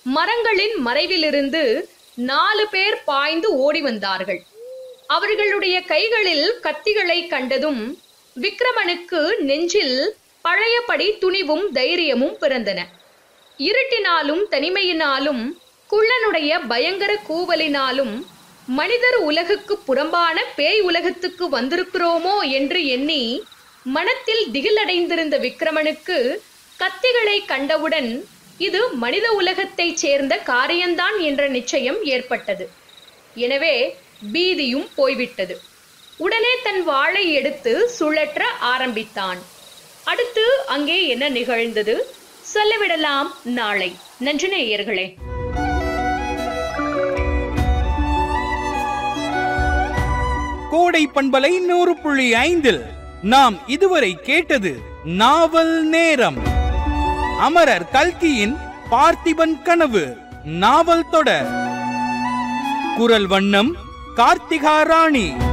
மரங்களின் மறைவிலிருந்து நாலு பேர் பாய்ந்து ஓடி வந்தார்கள் அவர்களுடைய கைகளில் கத்திகளை கண்டதும் விக்ரமனுக்கு நெஞ்சில் பழையபடி துணிவும் தைரியமும் பிறந்தன இருட்டினாலும் தனிமையினாலும் குள்ளனுடைய பயங்கர கூவலினாலும் மனிதர் உலகுக்கு புறம்பான பேய் உலகத்துக்கு வந்திருக்கிறோமோ என்று எண்ணி மனத்தில் திகிலடைந்திருந்த விக்ரமனுக்கு கத்திகளை கண்டவுடன் இது மனித உலகத்தைச் சேர்ந்த காரியம்தான் என்ற நிச்சயம் ஏற்பட்டது எனவே பீதியும் போய்விட்டது உடனே தன் வாளை எடுத்து சுழற்ற ஆரம்பித்தான் அடுத்து அங்கே என்ன நிகழ்ந்தது சொல்லிவிடலாம் நாளை நன்றி நேயர்களே கோடை பண்பலை நூறு புள்ளி ஐந்தில் நாம் இதுவரை கேட்டது நாவல் நேரம் அமரர் கல்கியின் பார்த்திபன் கனவு நாவல் தொடர் குரல் வண்ணம் கார்த்திகா ராணி